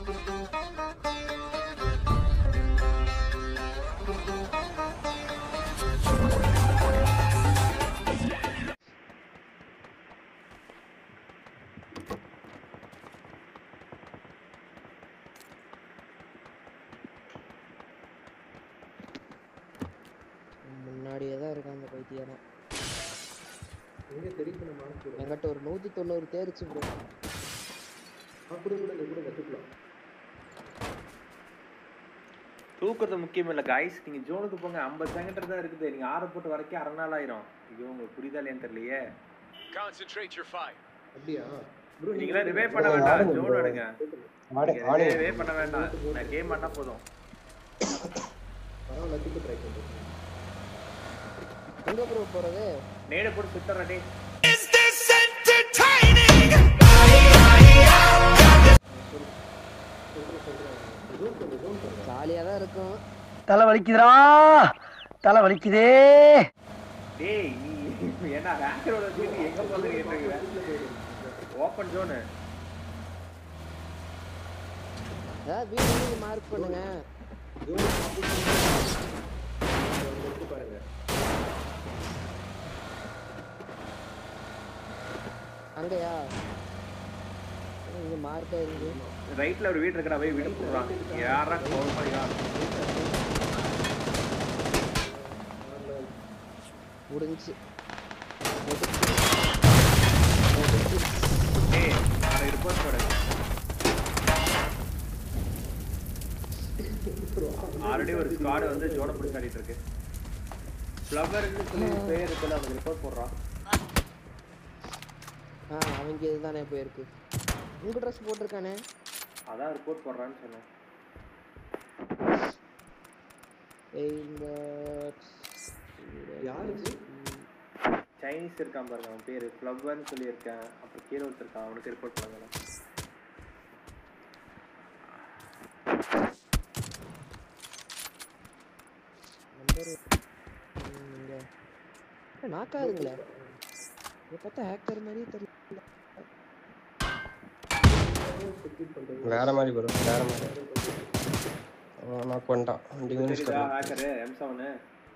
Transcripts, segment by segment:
முன்னாடியே தான் இருக்கான் அந்த பைத்தியாரம் எங்க தெரிவிக்கணும் மார்க் என்கிட்ட ஒரு நூத்தி தொண்ணூறு தேர்ச்சி ப்ரோ அப்படி கூட நீ கூட கத்துக்கலாம் தூக்குறது முக்கியம் இல்ல காய்ஸ் நீங்க ஜோனுக்கு போங்க 50 செகண்ட் தான் இருக்குது நீங்க ஆறு போட்டு வரைக்கும் அரை நாள் ஆயிரும் ஐயோ உங்களுக்கு புரியுதா இல்லையான்னு தெரியலையே Concentrate your fire. அப்படியா ப்ரோ நீங்களா ரிவே பண்ண வேண்டாம் ஜோன் எடுங்க ஆடு ஆடு ரிவே பண்ண வேண்டாம் நான் கேம் பண்ணா போதும் பரவாயில்ல திருப்பி ட்ரை பண்ணுறேன் எங்க ப்ரோ போறது நேட போட்டு சுத்தற டேய் ஜாலியா தான் இருக்கும் தலை வலிக்குதுடா தலை வலிக்குதே டேய் நீ என்ன ரேங்கரோட வீட்டு எங்க போறீங்க ஓபன் ஜோன் அதாவது வீடு மார்க் பண்ணுங்க எடுத்து பாருங்க அங்கயா இங்க மார்க் இருக்கு ரைட்ல ஒரு வீடு இருக்கடா போய் வீடு போடுறான் யாரா கால் பண்ணிடா முடிஞ்சு டேய் நான் ரிப்போர்ட் போடு ஆல்ரெடி ஒரு ஸ்குவாட் வந்து ஜோட பிடிச்சி ஆடிட்டு இருக்கு ஃப்ளவர்னு சொல்லி பேர் இருக்குல்ல அவனுக்கு ரிப்போர்ட் போடுறான் ஆ அவங்க இதுதானே போயிருக்கு உங்க ட்ரெஸ் போட்டிருக்கானே அதான் ரிப்போர்ட் போடுறான்னு சொன்னேன் ஏய், இந்த யார் இது? சைனீஸ் இருக்கான் பாருங்க அவன் பேரு ஃப்ளவர்னு சொல்லி இருக்கேன் அப்புறம் கீழே ஒருத்தர் இருக்கான் அவனுக்கு ரிப்போர்ட் பண்ணுங்க நம்பர் இங்க நாக்காதுங்களே இதை பார்த்தா ஹேக்கர் மாதிரியே தெரியல வேற மாதிரி வரும் வேற மாதிரி நான் கொண்டான் டிவினிஸ்ட் தெரியுதா ஹேக்கரு எம் செவனு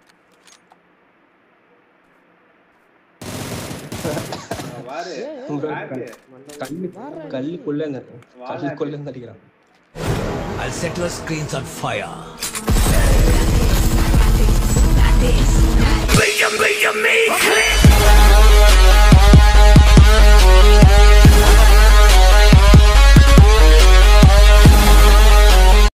வாரு ஹேக்கு கல்லு கல்லுக்குள்ள இருந்து கல்லுக்குள்ள இருந்து அடிக்கிறான் I'll set your screens on fire. Brilliant, brilliant, me click.